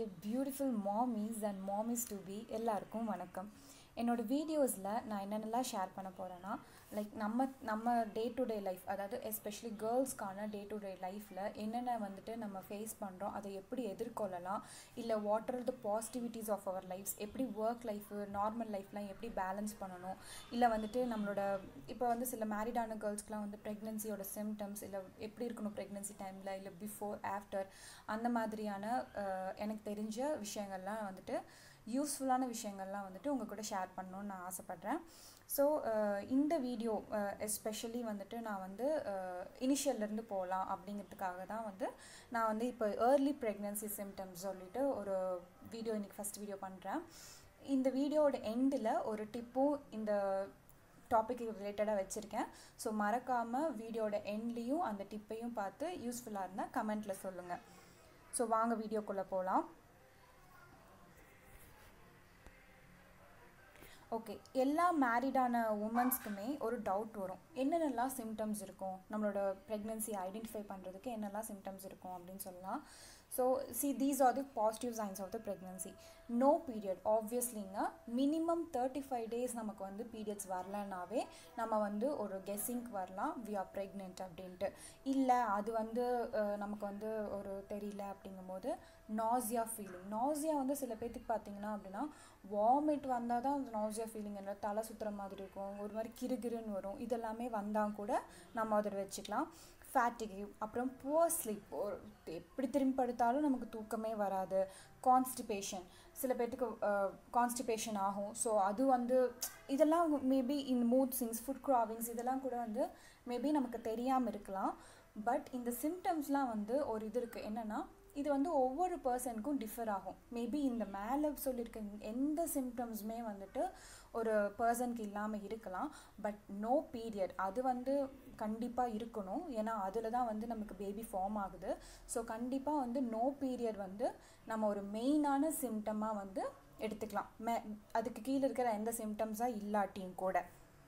beautiful mommies and mommies to be எல்லாருக்கும் வணக்கம் என்னோடய வீடியோஸில் நான் என்னென்னலாம் ஷேர் பண்ண போகிறேன்னா லைக் நம்ம நம்ம டே டு டே லைஃப் அதாவது எஸ்பெஷலி கேர்ள்ஸ்க்கான டே டு டே லைஃப்பில் என்னென்ன வந்துட்டு நம்ம ஃபேஸ் பண்ணுறோம் அதை எப்படி எதிர்கொள்ளலாம் இல்லை what are the positivities of our lives எப்படி ஒர்க் லைஃபு நார்மல் லைஃப்லாம் எப்படி பேலன்ஸ் பண்ணணும் இல்லை வந்துட்டு நம்மளோட இப்போ வந்து சில மேரிடான கேர்ள்ஸ்க்குலாம் வந்து ப்ரெக்னென்சியோட சிம்டம்ஸ் இல்லை எப்படி இருக்கணும் ப்ரெக்னென்சி டைமில் இல்லை பிஃபோர் ஆஃப்டர் அந்த மாதிரியான அஹ், எனக்கு தெரிஞ்ச விஷயங்கள்லாம் வந்துட்டு யூஸ்ஃபுல்லான விஷயங்கள்லாம் வந்துட்டு உங்கள் கூட ஷேர் பண்ணணும்னு நான் ஆசைப்பட்றேன் ஸோ இந்த வீடியோ எஸ்பெஷலி வந்துட்டு நான் வந்து இனிஷியல்லேருந்து போகலாம் அப்படிங்கிறதுக்காக தான் வந்து நான் வந்து இப்போ ஏர்லி ப்ரெக்னென்சி சிம்டம்ஸ் சொல்லிட்டு ஒரு வீடியோ இன்றைக்கி ஃபஸ்ட் வீடியோ பண்ணுறேன் இந்த வீடியோவோட எண்டில் ஒரு டிப்பும் இந்த டாபிக் ரிலேட்டடாக வச்சுருக்கேன் ஸோ மறக்காமல் வீடியோட எண்ட்லேயும் அந்த டிப்பையும் பார்த்து யூஸ்ஃபுல்லாக இருந்தால் கமெண்ட்டில் சொல்லுங்கள் ஸோ வாங்க வீடியோக்குள்ளே போகலாம் ஓகே எல்லா மேரிடான உமன்ஸ்க்குமே ஒரு டவுட் வரும் என்னென்னலாம் சிம்டம்ஸ் இருக்கும் நம்மளோட ப்ரெக்னென்சி ஐடென்டிஃபை பண்ணுறதுக்கு என்னெல்லாம் சிம்டம்ஸ் இருக்கும் அப்படின்னு சொல்லலாம் so see these are the positive signs of the pregnancy no period ஆப்வியஸ்லிங்க மினிமம் தேர்ட்டி ஃபைவ் டேஸ் நமக்கு வந்து பீரியட்ஸ் வரலனாவே நம்ம வந்து ஒரு கெஸ்ஸிங்க்கு வரலாம் வி ஆர் ப்ரெக்னென்ட் அப்படின்ட்டு இல்லை அது வந்து அஹ், நமக்கு வந்து ஒரு தெரியல அப்படிங்கும்போது நாசியா ஃபீலிங் நாசியா வந்து சில பேர்த்துக்கு பார்த்தீங்கன்னா அப்படின்னா வாமிட் வந்தால் தான் அந்த நாசியா ஃபீலிங் என்ன தலை சுற்றுற மாதிரி இருக்கும் ஒரு மாதிரி கிறுகிறுன்னு வரும் இதெல்லாமே வந்தால் கூட நம்ம அதில் வச்சுக்கலாம் ஃபேட்டிகி அப்புறம் புவர் ஸ்லீப் எப்படி திரும்பி படுத்தாலும் நமக்கு தூக்கமே வராது கான்ஸ்டிபேஷன் சில பேர்த்துக்கு கான்ஸ்டிபேஷன் ஆகும் ஸோ அது வந்து இதெல்லாம் மேபி இந்த மூட் சிங்ஸ் ஃபுட் கிராவிங்ஸ் இதெல்லாம் கூட வந்து மேபி நமக்கு தெரியாமல் இருக்கலாம் பட் இந்த சிம்டம்ஸ்லாம் வந்து ஒரு இது இருக்குது என்னென்னா இது வந்து ஒவ்வொரு பர்சனுக்கும் டிஃபர் ஆகும் மேபி இந்த மேலே சொல்லியிருக்க எந்த சிம்டம்ஸுமே வந்துட்டு ஒரு பர்சனுக்கு இல்லாமல் இருக்கலாம் பட் நோ பீரியட் அது வந்து கண்டிப்பாக இருக்கணும் ஏன்னா அதில் தான் வந்து நமக்கு பேபி ஃபார்ம் ஆகுது ஸோ கண்டிப்பாக வந்து நோ பீரியட் வந்து நம்ம ஒரு மெயினான சிம்டமாக வந்து எடுத்துக்கலாம் மே அதுக்கு கீழே இருக்கிற எந்த சிம்டம்ஸாக இல்லாட்டியும் கூட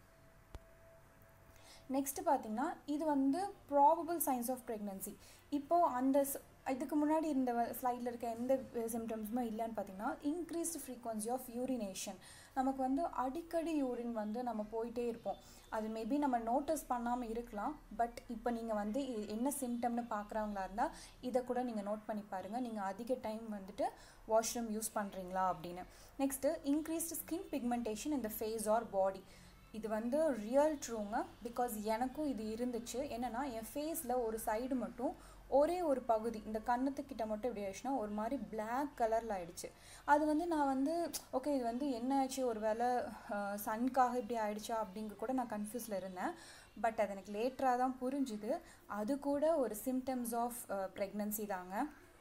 நெக்ஸ்ட் பார்த்தீங்கன்னா இது வந்து ப்ராபபிள் சைன்ஸ் ஆஃப் ப்ரெக்னென்சி இப்போது அந்த ஸ்- இதுக்கு முன்னாடி இந்த ஸ்லைடில் இருக்க எந்த சிம்டம்ஸுமே இல்லைன்னு பார்த்தீங்கன்னா இன்க்ரீஸ்டு ஃப்ரீக்வன்சி ஆஃப் யூரினேஷன் நமக்கு வந்து அடிக்கடி யூரின் வந்து நம்ம போயிட்டே இருப்போம் அது மேபி நம்ம நோட்டீஸ் பண்ணாமல் இருக்கலாம் பட் இப்போ நீங்கள் வந்து இ- என்ன சிம்டம்னு பார்க்குறவங்களா இருந்தால் இதை கூட நீங்கள் நோட் பண்ணி பாருங்கள் நீங்கள் அதிக டைம் வந்துட்டு வாஷ்ரூம் யூஸ் பண்ணுறீங்களா அப்படின்னு நெக்ஸ்ட்டு இன்க்ரீஸ்டு ஸ்கின் பிக்மெண்டேஷன் இந்த ஃபேஸ் ஆர் பாடி இது வந்து ரியல் ட்ரூங்க பிகாஸ் எனக்கும் இது இருந்துச்சு என்னென்னா என் ஃபேஸில் ஒரு சைடு மட்டும் ஒரே ஒரு பகுதி இந்த கன்னத்துக்கிட்ட மட்டும் இப்படி ஆயிடுச்சுன்னா ஒரு மாதிரி Black கலரில் ஆயிடுச்சு அது வந்து நான் வந்து ஓகே இது வந்து என்ன ஆச்சு ஒரு வேளை சன்காக இப்படி ஆயிடுச்சா அப்படிங்க கூட நான் கன்ஃபியூஸில் இருந்தேன் பட் அது எனக்கு லேட்டராக தான் புரிஞ்சுது அது கூட ஒரு சிம்டம்ஸ் ஆஃப் ப்ரெக்னன்சி தாங்க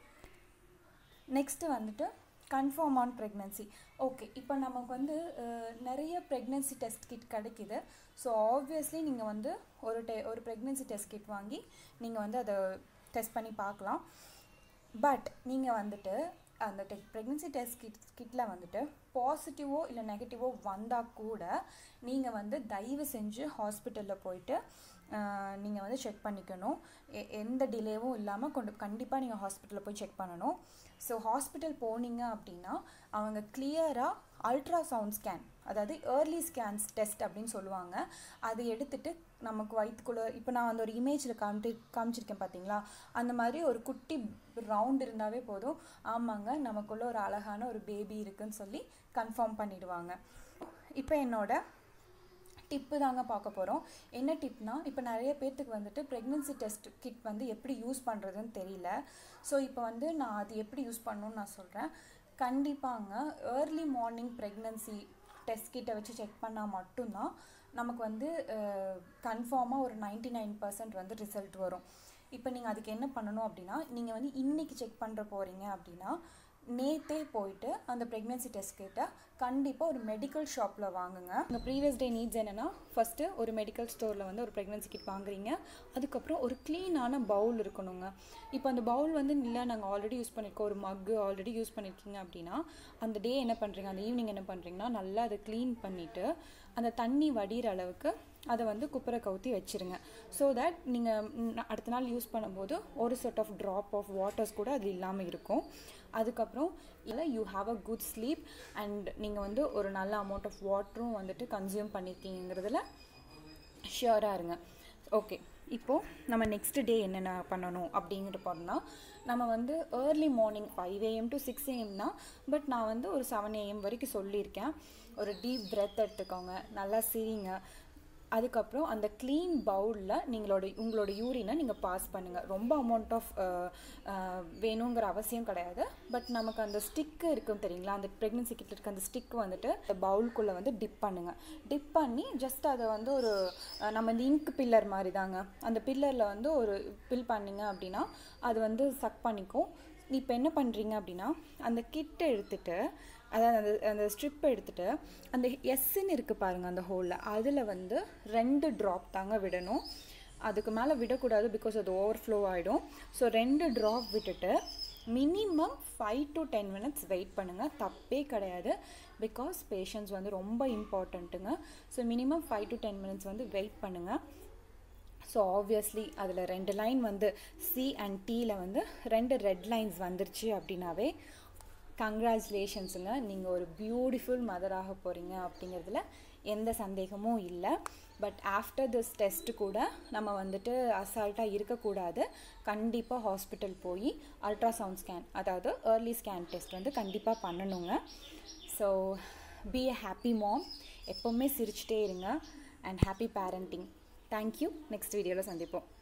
நெக்ஸ்ட்டு வந்துட்டு கன்ஃபார்ம் ஆன் ப்ரெக்னென்சி ஓகே இப்போ நமக்கு வந்து அஹ், நிறைய ப்ரெக்னென்சி டெஸ்ட் கிட் கிடைக்குது ஸோ ஆப்வியஸ்லி நீங்கள் வந்து ஒரு டெ ஒரு ப்ரெக்னென்சி டெஸ்ட் கிட் வாங்கி நீங்கள் வந்து அதை டெஸ்ட் பண்ணி பார்க்கலாம் பட் நீங்கள் வந்துட்டு அந்த டெ ப்ரெக்னென்சி டெஸ்ட் கிட் கிட்டில் வந்துட்டு பாசிட்டிவோ இல்லை நெகட்டிவோ வந்தால் கூட நீங்கள் வந்து தயவு செஞ்சு ஹாஸ்பிட்டலில் போயிட்டு நீங்கள் வந்து செக் பண்ணிக்கணும் எ- எந்த டிலேவும் இல்லாமல் கொண்டு கண்டிப்பாக நீங்கள் ஹாஸ்பிட்டலில் போய் செக் பண்ணணும் ஸோ ஹாஸ்பிட்டல் போனீங்க அப்படின்னா அவங்க கிளியராக அல்ட்ராசவுண்ட் ஸ்கேன் அதாவது ஏர்லி ஸ்கேன்ஸ் டெஸ்ட் அப்படின்னு சொல்லுவாங்க அதை எடுத்துட்டு நமக்கு வயிற்றுக்குள்ளே இப்போ நான் அந்த ஒரு இமேஜில் காமிட்டு காமிச்சிருக்கேன் பார்த்தீங்களா அந்த மாதிரி ஒரு குட்டி ரவுண்ட் இருந்தாவே போதும் ஆமாங்க நமக்குள்ள ஒரு அழகான ஒரு பேபி இருக்குன்னு சொல்லி கன்ஃபார்ம் பண்ணிடுவாங்க இப்போ என்னோட டிப்பு தாங்க பார்க்க போகிறோம் என்ன டிப்னா இப்போ நிறைய பேர்த்துக்கு வந்துட்டு ப்ரெக்னென்சி டெஸ்ட் கிட் வந்து எப்படி யூஸ் பண்ணுறதுன்னு தெரியல ஸோ இப்போ வந்து நான் அது எப்படி யூஸ் பண்ணணும்னு நான் சொல்கிறேன் கண்டிப்பாங்க ஏர்லி மார்னிங் ப்ரெக்னென்சி டெஸ்ட் கிட்டை வச்சு செக் பண்ணால் மட்டும்தான் நமக்கு வந்து கன்ஃபார்மாக ஒரு 99% நைன் பர்சன்ட் வந்து ரிசல்ட் வரும் இப்போ நீங்கள் அதுக்கு என்ன பண்ணணும் அப்படின்னா நீங்கள் வந்து இன்னைக்கு செக் பண்ணுற போகிறீங்க அப்படின்னா நேத்தே போயிட்டு அந்த ப்ரெக்னென்சி டெஸ்ட் கிட்ட கண்டிப்பாக ஒரு மெடிக்கல் ஷாப்பில் வாங்குங்க உங்கள் ப்ரீவியஸ் டே நீட்ஸ் என்னென்னா ஃபஸ்ட்டு ஒரு மெடிக்கல் ஸ்டோரில் வந்து ஒரு ப்ரெக்னென்சி கிட் வாங்குறீங்க அதுக்கப்புறம் ஒரு க்ளீனான பவுல் இருக்கணுங்க இப்போ அந்த பவுல் வந்து இல்லை நாங்கள் ஆல்ரெடி யூஸ் பண்ணியிருக்கோம் ஒரு மக்கு ஆல்ரெடி யூஸ் பண்ணியிருக்கீங்க அப்படின்னா அந்த டே என்ன பண்ணுறீங்க அந்த ஈவினிங் என்ன பண்ணுறீங்கன்னா நல்லா அதை க்ளீன் பண்ணிவிட்டு அந்த தண்ணி வடிகிற அளவுக்கு அதை வந்து குப்புற கவுத்தி வச்சுருங்க ஸோ தட் நீங்கள் அடுத்த நாள் யூஸ் பண்ணும்போது ஒரு set of drop of waters கூட அது இல்லாமல் இருக்கும் அதுக்கப்புறம் இல்லை you have a good sleep and நீங்கள் வந்து ஒரு நல்ல அமௌண்ட் ஆஃப் வாட்டரும் வந்துட்டு கன்சியூம் பண்ணியிருக்கீங்கிறதுல ஷியோராக இருங்க ஓகே இப்போது நம்ம நெக்ஸ்ட் டே என்னென்ன பண்ணணும் அப்படிங்கிற போனோம்னா நம்ம வந்து early morning five AM to six ஏஎம்னா பட் நான் வந்து ஒரு செவன் ஏஎம் வரைக்கும் சொல்லியிருக்கேன் ஒரு டீப் பிரெத் எடுத்துக்கோங்க நல்லா சிரிங்க அதுக்கப்புறம் அந்த க்ளீன் பவுலில் நீங்களோட உங்களோட யூரினை நீங்கள் பாஸ் பண்ணுங்கள் ரொம்ப அமௌண்ட் ஆஃப் வேணுங்கிற அவசியம் கிடையாது பட் நமக்கு அந்த ஸ்டிக்கு இருக்கும் தெரியுங்களா அந்த ப்ரெக்னென்சி கிட்ட இருக்க அந்த ஸ்டிக் வந்துட்டு பவுல்குள்ளே வந்து டிப் பண்ணுங்கள் டிப் பண்ணி ஜஸ்ட் அதை வந்து ஒரு நம்ம இந்த இங்க் பில்லர் மாதிரி தாங்க அந்த பில்லரில் வந்து ஒரு பில் பண்ணிங்க அப்படின்னா அது வந்து சக் பண்ணிக்கும் இப்போ என்ன பண்ணுறீங்க அப்படின்னா அந்த கிட்டை எடுத்துகிட்டு அதாவது அந்த அந்த ஸ்ட்ரிப் எடுத்துகிட்டு அந்த எஸ்ன்னு இருக்குது பாருங்கள் அந்த ஹோலில் அதில் வந்து ரெண்டு ட்ராப் தாங்க விடணும் அதுக்கு மேலே விடக்கூடாது பிகாஸ் அது ஓவர்ஃப்ளோ ஆகிடும் ஸோ ரெண்டு ட்ராப் விட்டுட்டு minimum five to ten minutes wait பண்ணுங்கள் தப்பே கிடையாது பிகாஸ் பேஷண்ட்ஸ் வந்து ரொம்ப இம்பார்ட்டண்ட்டுங்க so minimum five to ten minutes வந்து வெயிட் பண்ணுங்கள் ஸோ ஆப்வியஸ்லி அதில் ரெண்டு லைன் வந்து சி அண்ட் டீயில் வந்து ரெண்டு ரெட் லைன்ஸ் வந்துருச்சு அப்படின்னாவே கங்க்ராச்சுலேஷன்ஸுங்க நீங்கள் ஒரு பியூட்டிஃபுல் மதராக போகிறீங்க அப்படிங்கிறதுல எந்த சந்தேகமும் இல்லை பட் ஆஃப்டர் திஸ் டெஸ்ட்டு கூட நம்ம வந்துட்டு அசால்ட்டாக இருக்கக்கூடாது கண்டிப்பாக ஹாஸ்பிட்டல் போய் அல்ட்ராசவுண்ட் ஸ்கேன் அதாவது ஏர்லி ஸ்கேன் டெஸ்ட் வந்து கண்டிப்பாக பண்ணணுங்க so be a happy mom எப்போவுமே சிரிச்சிட்டே இருங்க and happy parenting thank you next வீடியோவில் சந்திப்போம்